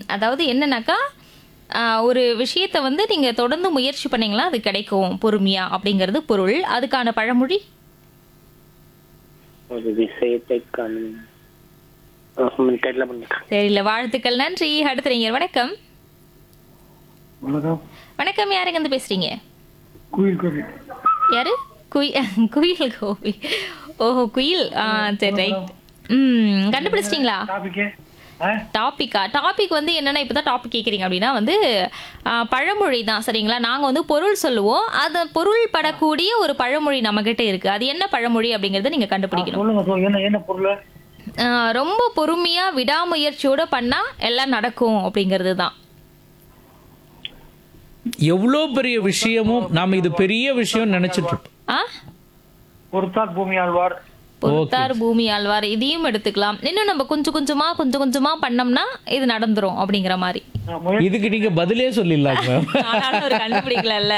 அதாவது என்னன்னாக்கா ஆஹ், ஒரு விஷயத்தை வந்து நீங்க தொடர்ந்து முயற்சி பண்ணீங்களா அது கிடைக்கும் பொறுமையா அப்படிங்கிறது பொருள் அதுக்கான பழமொழி ஒரு விஷயத்தை காணும் தெரியல பண்ணிட்டேன் தெரியல வாழ்த்துக்கள் நன்றி அடுத்த நீங்க வணக்கம் வணக்கம் வணக்கம் யாருங்க இருந்து பேசுறீங்க குயில் கோபி யாரு குய் குயில் கோபி ஓஹோ குயில் ஆ சரி ரைட் ம் கண்டுபிடிச்சிட்டிங்களா டாபிக்கு டாப்பிக்கா டாபிக் வந்து என்னன்னா இப்போ தான் டாபிக் கேட்குறீங்க அப்படின்னா வந்து ஆ, பழமொழி தான் சரிங்களா நாங்கள் வந்து பொருள் சொல்லுவோம் அது பொருள் படக்கூடிய ஒரு பழமொழி நம்மக்கிட்ட இருக்குது அது என்ன பழமொழி அப்படிங்கிறத நீங்கள் கண்டுபிடிக்கணும் சொல்லுங்க சொல்லுங்க என்ன என்ன பொருள் ஆ, ரொம்ப பொறுமையாக விடாமுயற்சியோட பண்ணால் எல்லாம் நடக்கும் அப்படிங்கிறது தான் எவ்வளோ பெரிய விஷயமும் நாம இது பெரிய விஷயம் நினைச்சிட்டு இருப்போம் ஆ பொறுத்தார் பூமி ஆழ்வார் பொறுத்தார் பூமி ஆழ்வார் இதையும் எடுத்துக்கலாம் இன்னும் நம்ம கொஞ்சம் கொஞ்சமா கொஞ்சம் கொஞ்சமா பண்ணோம்னா இது நடந்துரும் அப்படிங்கிற மாதிரி அஹ், முயற்சி இதுக்கு நீங்க பதிலே சொல்லிடலாம் மேம் ஆனாலும் அவர் கண்டுபிடிக்கலல்ல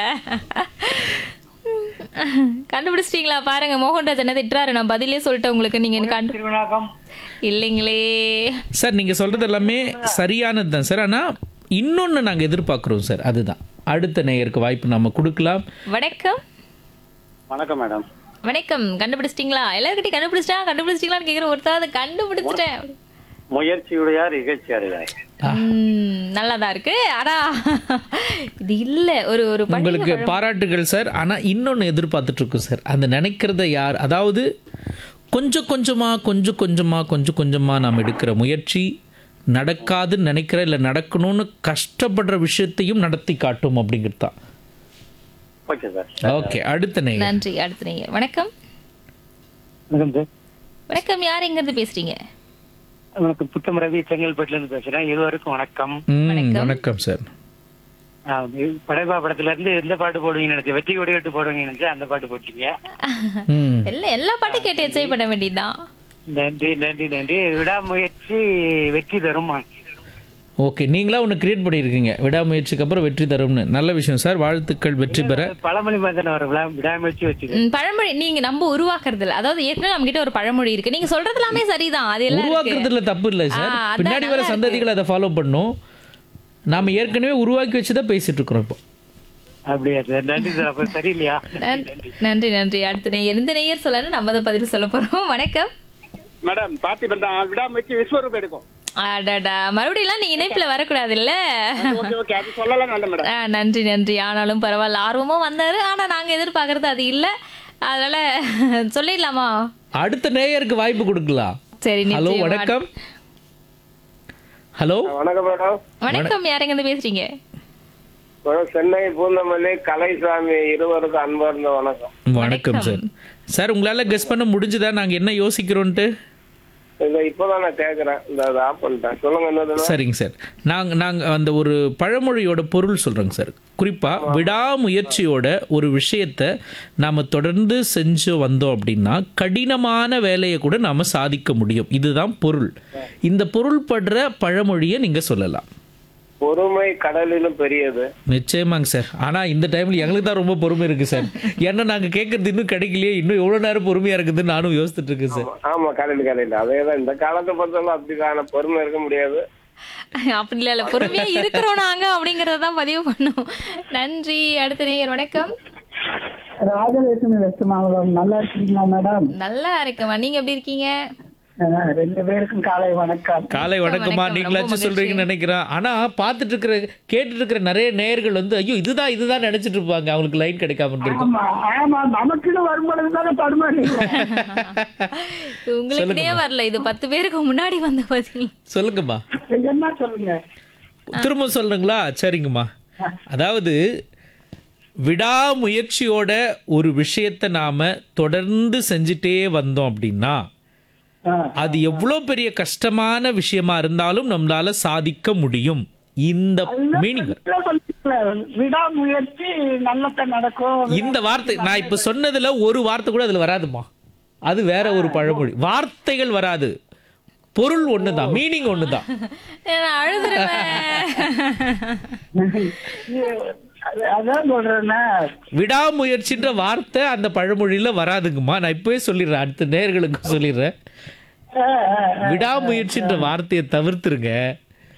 கண்டுபிடிச்சிட்டீங்களா பாருங்க மோகன்ராஜ் என்ன திட்டுறாரு நான் பதிலே சொல்லிட்டேன் உங்களுக்கு நீங்க எனக்கு கண்டு திருவிழாக்கம் இல்லைங்களே சார் நீங்க சொல்றது எல்லாமே சரியானது தான் சார் ஆனா இன்னொன்னு நாங்க எதிர்பார்க்கிறோம் சார் அதுதான் அடுத்த நேயருக்கு வாய்ப்பு நம்ம கொடுக்கலாம் வணக்கம் வணக்கம் மேடம் வணக்கம் கண்டுபிடிச்சிட்டீங்களா எல்லாருக்கிட்டையும் கண்டுபிடிச்சிட்டா கண்டுபிடிச்சிட்டீங்களான்னு கேக்குற ஒருத்தாவது கண்டுபிடிச்சிட்டேன் முயற்சியுடையார் இகழ்ச்சி அடையார் உம், நல்லாதான் இருக்கு ஆனா இது இல்ல ஒரு ஒரு பள்ளி உங்களுக்கு பாராட்டுகள் சார் ஆனா இன்னொன்னு எதிர்பார்த்துட்டு இருக்கோம் சார் அந்த நினைக்கிறத யார் அதாவது கொஞ்சம் கொஞ்சமா கொஞ்சம் கொஞ்சமா கொஞ்சம் கொஞ்சமா நாம் எடுக்கிற முயற்சி நடக்காதுன்னு நினைக்கிற இல்லை நடக்கணும்னு கஷ்டப்படுற விஷயத்தையும் நடத்தி காட்டும் அப்படிங்கிறது தான் ஓகே சார் ஓகே அடுத்த நேயர் நன்றி அடுத்த நீங்க வணக்கம் வணக்கம் சார் வணக்கம் யார் எங்க இருந்து பேசுறீங்க எனக்கு புத்தம் ரவி செங்கல்பட்டுல இருந்து பேசுறேன் இருவருக்கும் வணக்கம் ம் வணக்கம் சார் அஹ், படைப்பா படத்துல இருந்து எந்த பாட்டு போடுவீங்கன்னு நினைச்சேன் வெற்றி கொடி கட்டு போடுவீங்கன்னு நினைச்சேன் அந்த பாட்டு போட்டீங்க ம் எல்லா எல்லா பாட்டும் கேட்டு என்ஜாய் பண்ண வேண்டியதுதான் நன்றி நன்றி நன்றி விடாமுயற்சி வெற்றி தரும் ஓகே நீங்களா ஒன்று கிரியேட் பண்ணியிருக்கீங்க விடாமுயற்சிக்கு அப்புறம் வெற்றி தரும்னு நல்ல விஷயம் சார் வாழ்த்துக்கள் வெற்றி பெற பழமொழி மாதிரி வர விடா விடாமுயற்சி வச்சு ம், பழமொழி நீங்க நம்ம உருவாக்குறது இல்ல அதாவது ஏற்கனவே நம்ம கிட்ட ஒரு பழமொழி இருக்கு நீங்க சொல்றது எல்லாமே சரிதான் அது எல்லாம் இருக்கு. உருவாக்குறதுல தப்பு இல்லை சார் ஆ, அதான் பின்னாடி வர நல்லா சந்ததிகள் அதை ஃபாலோ பண்ணும் நாம ஏற்கனவே உருவாக்கி வச்சு தான் பேசிட்டு இருக்கிறோம் இப்போ அப்படியா சார் நன்றி சார் அப்ப சரியில்லையா நன்றி நன்றி நன்றி அடுத்த நேயர் இந்த நேயர் சொல்லணும் நம்ம அதை பதில் சொல்ல போறோம் வணக்கம் மேடம் பார்த்திபன் தான் விடாமுயற்சி விஸ்வரூபம் எடுக்கும் அடடா மறுபடியும் நீங்க இணைப்புல வரக்கூடாது இல்ல ஓகே ஓகே அது சொல்லலாம் நல்ல மேடம் ஆ, நன்றி நன்றி ஆனாலும் பரவாயில்ல ஆர்வமும் வந்தாரு ஆனா நாங்க எதிர்பார்க்கறது அது இல்ல அதனால சொல்லிடலாமா அடுத்த நேயருக்கு வாய்ப்பு கொடுக்கலாம் சரி ஹலோ நிச்சயமா. வணக்கம் ஹலோ வணக்கம் மேடம் வணக்கம் யாருங்க இருந்து பேசுறீங்க சென்னை பூந்தமல்லி கலைசாமி இருவருக்கும் அன்பார்ந்த வணக்கம் வணக்கம் சார் சார் உங்களால கெஸ் பண்ண முடிஞ்சுதா நாங்க என்ன யோசிக்கிறோன்ட்டு இந்த இப்போதான் நான் கேக்குறேன் இந்த அதை ஆஃப் பண்ணிட்டேன் சொல்லுங்க என்னது சரிங்க சார் நாங்க நாங்க அந்த ஒரு பழமொழியோட பொருள் சொல்றேங்க சார் குறிப்பா விடாமுயற்சியோட ஒரு விஷயத்த நாம தொடர்ந்து செஞ்சு வந்தோம் அப்படின்னா கடினமான வேலையை கூட நாம சாதிக்க முடியும் இதுதான் பொருள் இந்த பொருள் படுற பழமொழியை நீங்க சொல்லலாம் பொறுமை கடலிலும் பெரியது நிச்சயமாங்க சார் ஆனா இந்த டைம்ல எங்களுக்கு தான் ரொம்ப பொறுமை இருக்கு சார் ஏன்னா நாங்க கேட்கறது இன்னும் கிடைக்கலையே இன்னும் எவ்வளவு நேரம் பொறுமையா இருக்குதுன்னு நானும் யோசிச்சுட்டு இருக்கேன் சார் ஆமா கடல் கடல் அதேதான் இந்த காலத்தை பொறுத்தவரை அப்படிதான பொறுமை இருக்க முடியாது அப்படி இல்ல இல்ல பொறுமையா இருக்கிறோம் நாங்க அப்படிங்கறத தான் பதிவு பண்ணோம் நன்றி அடுத்த நேயர் வணக்கம் ராஜலட்சுமி வெஸ்ட் மாவட்டம் நல்லா இருக்கீங்களா மேடம் நல்லா இருக்குமா நீங்க எப்படி இருக்கீங்க அஹ் ரெண்டு பேருக்கும் காலை வணக்கம் காலை வணக்கமா வணக்கம், நீங்களாச்சும் ரொம்ப சொல்றீங்கன்னு நினைக்கிறேன் ஆனா பார்த்துட்டு இருக்கிற கேட்டுட்டு இருக்கிற நிறைய நேயர்கள் வந்து ஐயோ இதுதான் இதுதான் நினைச்சிட்டு இருப்பாங்க அவங்களுக்கு லைன் கிடைக்காம இருந்திருக்கும் ஆமா ஆமா நமக்குன்னு வரும்பொழுது தானே தடுமாறி உங்களுக்குனே வரல இது பத்து பேருக்கு முன்னாடி வந்த பதில் சொல்லுங்கம்மா என்ன சொல்லுங்க திரும்ப சொல்லுங்களா சரிங்கம்மா அதாவது விடாமுயற்சியோட ஒரு விஷயத்தை நாம தொடர்ந்து செஞ்சுட்டே வந்தோம் அப்படின்னா அஹ் அது எவ்வளோ பெரிய கஷ்டமான விஷயமா இருந்தாலும் நம்மளால சாதிக்க முடியும் இந்த மீனிங் இல்ல சொல்லுங்களே, விடாமுயற்சி நல்லத்த நடக்கும் இந்த வார்த்தை நான் இப்ப சொன்னதுல ஒரு வார்த்தை கூட அதுல வராதுமா அது வேற ஒரு பழமொழி வார்த்தைகள் வராது பொருள் ஒண்ணுதான் மீனிங் ஒண்ணுதான் நான் அழுதுருவேன் அது- அதான் சொல்றேன்னா விடாமுயற்சின்ற வார்த்தை அந்த பழமொழியில வராதுங்கம்மா நான் இப்பவே சொல்லிடுறேன் அடுத்த நேர்களுக்கு சொல்லிடுறேன் அஹ் அஹ் விடாமுயற்சின்ற வார்த்தையை தவிர்த்துருங்க